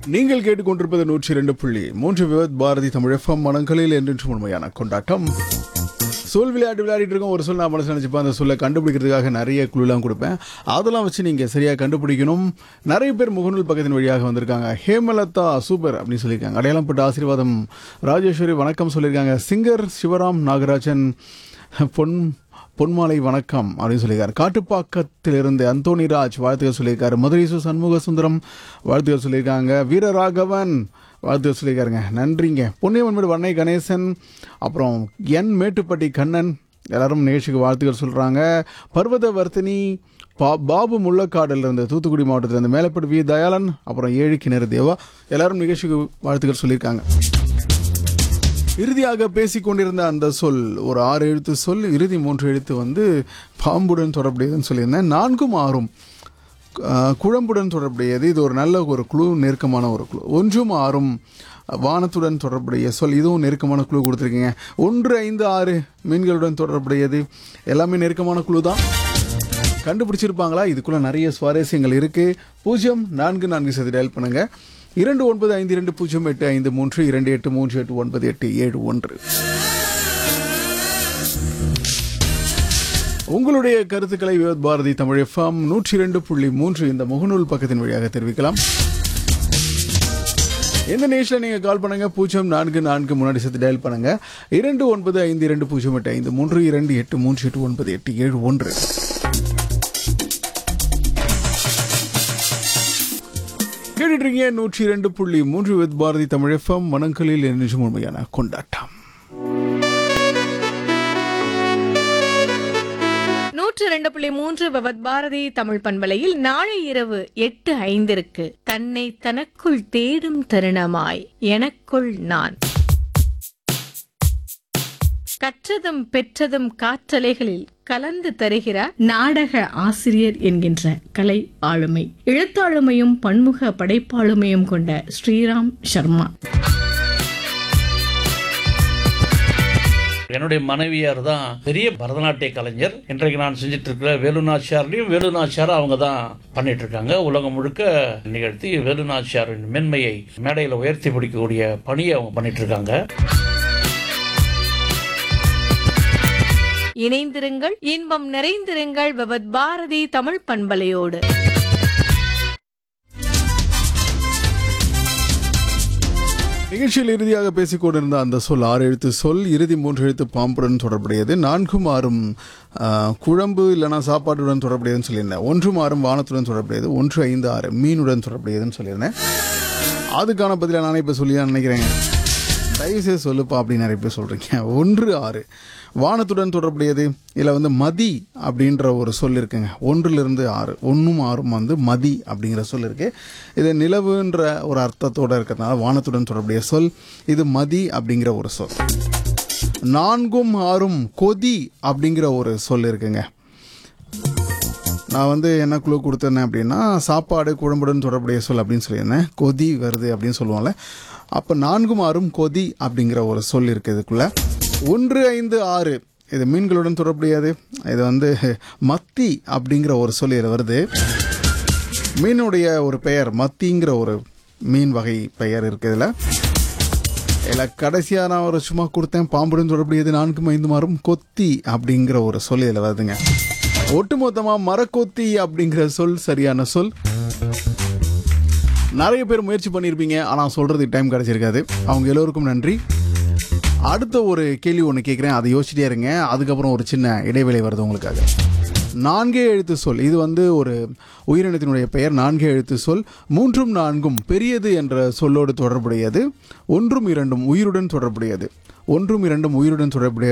நீங்கள் கேட்டுக்கொண்டிருப்பது நூற்றி இரண்டு புள்ளி மூன்று விவத் பாரதி தமிழ் எஃப்எம் மனங்களில் என்றென்றும் உண்மையான கொண்டாட்டம் சொல் விளையாட்டு விளையாடிட்டு இருக்கோம் ஒரு சொல் நான் மனசு நினச்சிப்பேன் அந்த சொல்லை கண்டுபிடிக்கிறதுக்காக நிறைய குழுலாம் கொடுப்பேன் அதெல்லாம் வச்சு நீங்கள் சரியாக கண்டுபிடிக்கணும் நிறைய பேர் முகநூல் பக்கத்தின் வழியாக வந்திருக்காங்க ஹேமலதா சூப்பர் அப்படின்னு சொல்லியிருக்காங்க அடையாளம் பட்ட ஆசீர்வாதம் ராஜேஸ்வரி வணக்கம் சொல்லியிருக்காங்க சிங்கர் சிவராம் நாகராஜன் பொன் பொன்மாலை வணக்கம் அப்படின்னு சொல்லியிருக்காரு காட்டுப்பாக்கத்திலிருந்து அந்தோணிராஜ் வாழ்த்துக்கள் சொல்லியிருக்காரு மதுரை சு சண்முக சுந்தரம் வாழ்த்துக்கள் சொல்லியிருக்காங்க வீரராகவன் வாழ்த்துக்கள் சொல்லியிருக்காருங்க நன்றிங்க பொன்னியம்மன் வண்ணை கணேசன் அப்புறம் என் மேட்டுப்பட்டி கண்ணன் எல்லாரும் நிகழ்ச்சிக்கு வாழ்த்துக்கள் சொல்கிறாங்க பர்வதவர்த்தினி பா பாபு முள்ளக்காடுல இருந்து தூத்துக்குடி மாவட்டத்திலிருந்து மேலப்பட்டு வி தயாளன் அப்புறம் ஏழு கிணறு தேவா எல்லாரும் நிகழ்ச்சிக்கு வாழ்த்துக்கள் சொல்லியிருக்காங்க இறுதியாக பேசிக் கொண்டிருந்த அந்த சொல் ஒரு ஆறு எழுத்து சொல் இறுதி மூன்று எழுத்து வந்து பாம்புடன் தொடர்புடையதுன்னு சொல்லியிருந்தேன் நான்கும் ஆறும் ஆஹ், குழம்புடன் தொடர்புடையது இது ஒரு நல்ல ஒரு குழு நெருக்கமான ஒரு குழு ஒன்றும் ஆறும் வானத்துடன் தொடர்புடைய சொல் இதுவும் நெருக்கமான குழு கொடுத்துருக்கீங்க ஒன்று ஐந்து ஆறு மீன்களுடன் தொடர்புடையது எல்லாமே நெருக்கமான குழு தான் கண்டுபிடிச்சிருப்பாங்களா இதுக்குள்ள நிறைய சுவாரஸ்யங்கள் இருக்கு பூஜ்ஜியம் நான்கு நான்கு சதி டயல் பண்ணுங்க இரண்டு ஒன்பது ஐந்து இரண்டு பூஜ்ஜியம் எட்டு ஐந்து மூன்று இரண்டு எட்டு மூன்று எட்டு ஒன்பது எட்டு ஏழு ஒன்று உங்களுடைய கருத்துக்களை விவத் பாரதி தமிழ் எஃப்எம் நூற்றி இரண்டு புள்ளி மூன்று இந்த முகநூல் பக்கத்தின் வழியாக தெரிவிக்கலாம் எந்த நேஷனில் நீங்கள் கால் பண்ணுங்க பூஜ்ஜியம் நான்கு நான்கு முன்னாடி சேர்த்து டயல் பண்ணுங்க இரண்டு ஒன்பது ஐந்து இரண்டு பூஜ்ஜியம் எட்டு ஐந்து மூன்று இரண்டு எட்டு மூன்று எட்டு ஒன்பது எட்டு ஏழு ஒன்று கேட்டுட்டு இருக்கீங்க நூற்றி இரண்டு புள்ளி மூன்று வித் பாரதி தமிழ் எஃப்எம் மனங்களில் என்றும் உண்மையான கொண்டாட்டம் நூற்று இரண்டு புள்ளி மூன்று பவத் பாரதி தமிழ் பண்பலையில் நாளை இரவு எட்டு ஐந்திற்கு தன்னை தனக்குள் தேடும் தருணமாய் எனக்குள் நான் கற்றதும் பெற்றதும் காற்றலைகளில் கலந்து தருகிறார் நாடக ஆசிரியர் என்கின்ற கலை ஆளுமை எழுத்தாளுமையும் பன்முக படைப்பாளுமையும் கொண்ட ஸ்ரீராம் சர்மா என்னுடைய மனைவியார் தான் பெரிய பரதநாட்டிய கலைஞர் இன்றைக்கு நான் செஞ்சுட்டு இருக்கிற வேலுநாச்சியார்லையும் வேலுநாச்சியார் அவங்க தான் பண்ணிட்டு இருக்காங்க உலகம் முழுக்க நிகழ்த்தி வேலுநாச்சியாரின் மென்மையை மேடையில் உயர்த்தி பிடிக்கக்கூடிய பணியை அவங்க பண்ணிட்டு இருக்காங்க இணைந்திருங்கள் இன்பம் நிறைந்திருங்கள் பவத் பாரதி தமிழ் பண்பலையோடு நிகழ்ச்சியில் இறுதியாக பேசிக் கொண்டிருந்த அந்த சொல் ஆறு எழுத்து சொல் இறுதி மூன்று எழுத்து பாம்புடன் தொடர்புடையது நான்கும் ஆறும் ஆ, குழம்பு இல்லைனா சாப்பாட்டுடன் தொடர்புடையதுன்னு சொல்லியிருந்தேன் ஒன்றும் ஆறும் வானத்துடன் தொடர்புடையது ஒன்று ஐந்து ஆறு மீனுடன் தொடர்புடையதுன்னு சொல்லியிருந்தேன் அதுக்கான பதிலை நானே இப்போ சொல்லி தான் நினைக்கிறேங்க தயவுசெய்து சொல்லுப்பா அப்படின்னு நிறைய பேர் சொல்கிறீங்க ஒன்று ஆறு வானத்துடன் தொடர்புடையது இதில் வந்து மதி அப்படின்ற ஒரு சொல் இருக்குங்க ஒன்றிலிருந்து ஆறு ஒன்றும் ஆறும் வந்து மதி அப்படிங்கிற சொல் இருக்கு இது நிலவுன்ற ஒரு அர்த்தத்தோட இருக்கிறதுனால வானத்துடன் தொடர்புடைய சொல் இது மதி அப்படிங்கிற ஒரு சொல் நான்கும் ஆறும் கொதி அப்படிங்கிற ஒரு சொல் இருக்குங்க நான் வந்து என்ன குழு கொடுத்தேன் அப்படின்னா சாப்பாடு குழம்புடன் தொடர்புடைய சொல் அப்படின்னு சொல்லியிருந்தேன் கொதி வருது அப்படின்னு சொல்லுவோம்ல அப்போ நான்கும் ஆறும் கொதி அப்படிங்கிற ஒரு சொல் இருக்குது இதுக்குள்ள ஒன்று ஐந்து ஆறு இது மீன்களுடன் தொடர்புடையது இது வந்து மத்தி அப்படிங்கிற ஒரு சொல் இதில் வருது மீனுடைய ஒரு பெயர் மத்திங்கிற ஒரு மீன் வகை பெயர் இருக்குது இதில் இதில் கடைசியாக நான் ஒரு சும்மா கொடுத்தேன் பாம்புடன் தொடர்புடையது நான்கும் ஐந்து மாறும் கொத்தி அப்படிங்கிற ஒரு சொல் இதில் வருதுங்க ஒட்டுமொத்தமாக மரக்கொத்தி அப்படிங்கிற சொல் சரியான சொல் நிறைய பேர் முயற்சி பண்ணியிருப்பீங்க ஆனால் சொல்கிறதுக்கு டைம் கிடச்சிருக்காது அவங்க எல்லோருக்கும் நன்றி அடுத்த ஒரு கேள்வி ஒன்று கேட்குறேன் அதை யோசிச்சிட்டே இருங்க அதுக்கப்புறம் ஒரு சின்ன இடைவேளை வருது உங்களுக்காக நான்கே எழுத்து சொல் இது வந்து ஒரு உயிரினத்தினுடைய பெயர் நான்கே எழுத்து சொல் மூன்றும் நான்கும் பெரியது என்ற சொல்லோடு தொடர்புடையது ஒன்றும் இரண்டும் உயிருடன் தொடர்புடையது ஒன்றும் இரண்டும் உயிருடன் தொடர்புடைய